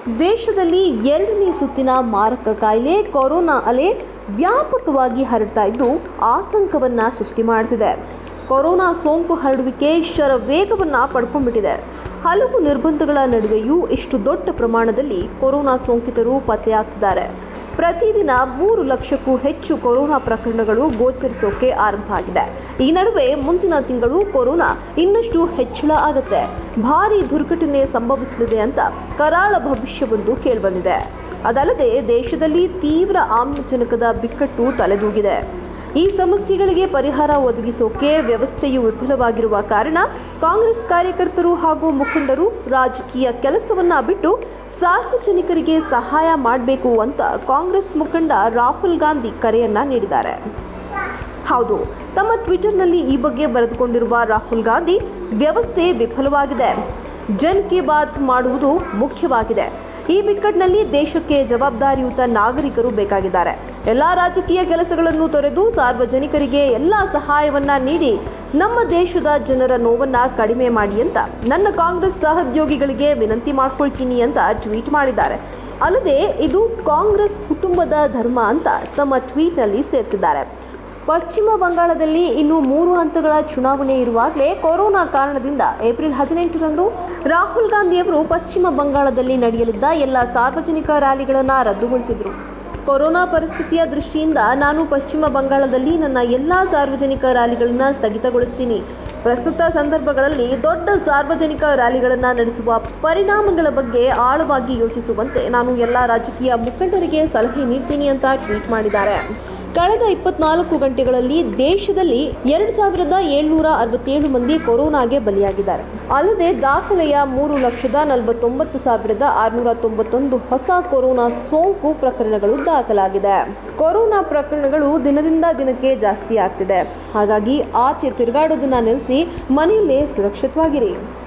ದೇಶದಲ್ಲಿ ಎರಡನೇ ಸುತ್ತಿನ ಮಾರಕ ಕಾಯಿಲೆ ಕೊರೋನಾ ಅಲೆ ವ್ಯಾಪಕವಾಗಿ ಹರಡ್ತಾ ಇದ್ದು ಆತಂಕವನ್ನ ಸೃಷ್ಟಿ ಮಾಡ್ತಿದೆ ಕೊರೋನಾ ಸೋಂಕು ಹರಡುವಿಕೆ ಶರವೇಗವನ್ನು ಪಡ್ಕೊಂಡ್ಬಿಟ್ಟಿದೆ ಹಲವು ನಿರ್ಬಂಧಗಳ ನಡುವೆಯೂ ಇಷ್ಟು ದೊಡ್ಡ ಪ್ರಮಾಣದಲ್ಲಿ ಕೊರೋನಾ ಸೋಂಕಿತರು ಪತ್ತೆಯಾಗ್ತಿದ್ದಾರೆ ಪ್ರತಿದಿನ ಮೂರು ಲಕ್ಷಕ್ಕೂ ಹೆಚ್ಚು ಕೊರೋನಾ ಪ್ರಕರಣಗಳು ಗೋಚರಿಸೋಕೆ ಆರಂಭ ಆಗಿದೆ ಈ ನಡುವೆ ಮುಂದಿನ ತಿಂಗಳು ಕೊರೋನಾ ಇನ್ನಷ್ಟು ಹೆಚ್ಚಳ ಆಗುತ್ತೆ ಭಾರಿ ದುರ್ಘಟನೆ ಸಂಭವಿಸಲಿದೆ ಅಂತ ಕರಾಳ ಭವಿಷ್ಯವೊಂದು ಕೇಳಿಬಂದಿದೆ ಅದಲ್ಲದೆ ದೇಶದಲ್ಲಿ ತೀವ್ರ ಆಮ್ಲಜನಕದ ಬಿಕ್ಕಟ್ಟು ತಲೆದೂಗಿದೆ ಈ ಸಮಸ್ಯೆಗಳಿಗೆ ಪರಿಹಾರ ಒದಗಿಸೋಕೆ ವ್ಯವಸ್ಥೆಯು ವಿಫಲವಾಗಿರುವ ಕಾರಣ ಕಾಂಗ್ರೆಸ್ ಕಾರ್ಯಕರ್ತರು ಹಾಗೂ ಮುಖಂಡರು ರಾಜಕೀಯ ಕೆಲಸವನ್ನ ಬಿಟ್ಟು ಸಾರ್ವಜನಿಕರಿಗೆ ಸಹಾಯ ಮಾಡಬೇಕು ಅಂತ ಕಾಂಗ್ರೆಸ್ ಮುಖಂಡ ರಾಹುಲ್ ಗಾಂಧಿ ಕರೆಯನ್ನ ನೀಡಿದ್ದಾರೆ ಹೌದು ತಮ್ಮ ಟ್ವಿಟರ್ನಲ್ಲಿ ಈ ಬಗ್ಗೆ ಬರೆದುಕೊಂಡಿರುವ ರಾಹುಲ್ ಗಾಂಧಿ ವ್ಯವಸ್ಥೆ ವಿಫಲವಾಗಿದೆ ಜನ್ ಕಿ ಬಾತ್ ಮಾಡುವುದು ಮುಖ್ಯವಾಗಿದೆ ಈ ಬಿಕ್ಕಟ್ಟಿನಲ್ಲಿ ದೇಶಕ್ಕೆ ಜವಾಬ್ದಾರಿಯುತ ನಾಗರಿಕರು ಬೇಕಾಗಿದ್ದಾರೆ ಎಲ್ಲ ರಾಜಕೀಯ ಕೆಲಸಗಳನ್ನು ತೊರೆದು ಸಾರ್ವಜನಿಕರಿಗೆ ಎಲ್ಲ ಸಹಾಯವನ್ನ ನೀಡಿ ನಮ್ಮ ದೇಶದ ಜನರ ನೋವನ್ನ ಕಡಿಮೆ ಮಾಡಿ ಅಂತ ನನ್ನ ಕಾಂಗ್ರೆಸ್ ಸಹೋದ್ಯೋಗಿಗಳಿಗೆ ವಿನಂತಿ ಮಾಡ್ಕೊಳ್ತೀನಿ ಅಂತ ಟ್ವೀಟ್ ಮಾಡಿದ್ದಾರೆ ಅಲ್ಲದೆ ಇದು ಕಾಂಗ್ರೆಸ್ ಕುಟುಂಬದ ಧರ್ಮ ಅಂತ ತಮ್ಮ ಟ್ವೀಟ್ನಲ್ಲಿ ಸೇರಿಸಿದ್ದಾರೆ ಪಶ್ಚಿಮ ಬಂಗಾಳದಲ್ಲಿ ಇನ್ನು ಮೂರು ಹಂತಗಳ ಚುನಾವಣೆ ಇರುವಾಗಲೇ ಕೊರೋನಾ ಕಾರಣದಿಂದ ಏಪ್ರಿಲ್ ಹದಿನೆಂಟರಂದು ರಾಹುಲ್ ಗಾಂಧಿಯವರು ಪಶ್ಚಿಮ ಬಂಗಾಳದಲ್ಲಿ ನಡೆಯಲಿದ್ದ ಎಲ್ಲ ಸಾರ್ವಜನಿಕ ರ್ಯಾಲಿಗಳನ್ನು ರದ್ದುಗೊಳಿಸಿದರು ಕೊರೋನಾ ಪರಿಸ್ಥಿತಿಯ ದೃಷ್ಟಿಯಿಂದ ನಾನು ಪಶ್ಚಿಮ ಬಂಗಾಳದಲ್ಲಿ ನನ್ನ ಎಲ್ಲ ಸಾರ್ವಜನಿಕ ರ್ಯಾಲಿಗಳನ್ನು ಸ್ಥಗಿತಗೊಳಿಸ್ತೀನಿ ಪ್ರಸ್ತುತ ಸಂದರ್ಭಗಳಲ್ಲಿ ದೊಡ್ಡ ಸಾರ್ವಜನಿಕ ರ್ಯಾಲಿಗಳನ್ನು ನಡೆಸುವ ಪರಿಣಾಮಗಳ ಬಗ್ಗೆ ಆಳವಾಗಿ ಯೋಚಿಸುವಂತೆ ನಾನು ಎಲ್ಲ ರಾಜಕೀಯ ಮುಖಂಡರಿಗೆ ಸಲಹೆ ನೀಡ್ತೀನಿ ಅಂತ ಟ್ವೀಟ್ ಮಾಡಿದ್ದಾರೆ ಕಳೆದ ಇಪ್ಪತ್ನಾಲ್ಕು ಗಂಟೆಗಳಲ್ಲಿ ದೇಶದಲ್ಲಿ ಎರಡು ಸಾವಿರದ ಏಳ್ನೂರ ಅರವತ್ತೇಳು ಮಂದಿ ಕೊರೋನಾಗೆ ಬಲಿಯಾಗಿದ್ದಾರೆ ಅಲ್ಲದೆ ದಾಖಲೆಯ ಮೂರು ಲಕ್ಷದ ನಲವತ್ತೊಂಬತ್ತು ಸಾವಿರದ ಆರುನೂರ ತೊಂಬತ್ತೊಂದು ಹೊಸ ಕೊರೋನಾ ಸೋಂಕು ಪ್ರಕರಣಗಳು ದಾಖಲಾಗಿದೆ ಕೊರೋನಾ ಪ್ರಕರಣಗಳು ದಿನದಿಂದ ದಿನಕ್ಕೆ ಜಾಸ್ತಿ ಆಗ್ತಿದೆ ಹಾಗಾಗಿ ಆಚೆ ತಿರುಗಾಡೋದನ್ನ ನಿಲ್ಲಿಸಿ ಮನೆಯಲ್ಲೇ ಸುರಕ್ಷಿತವಾಗಿರಿ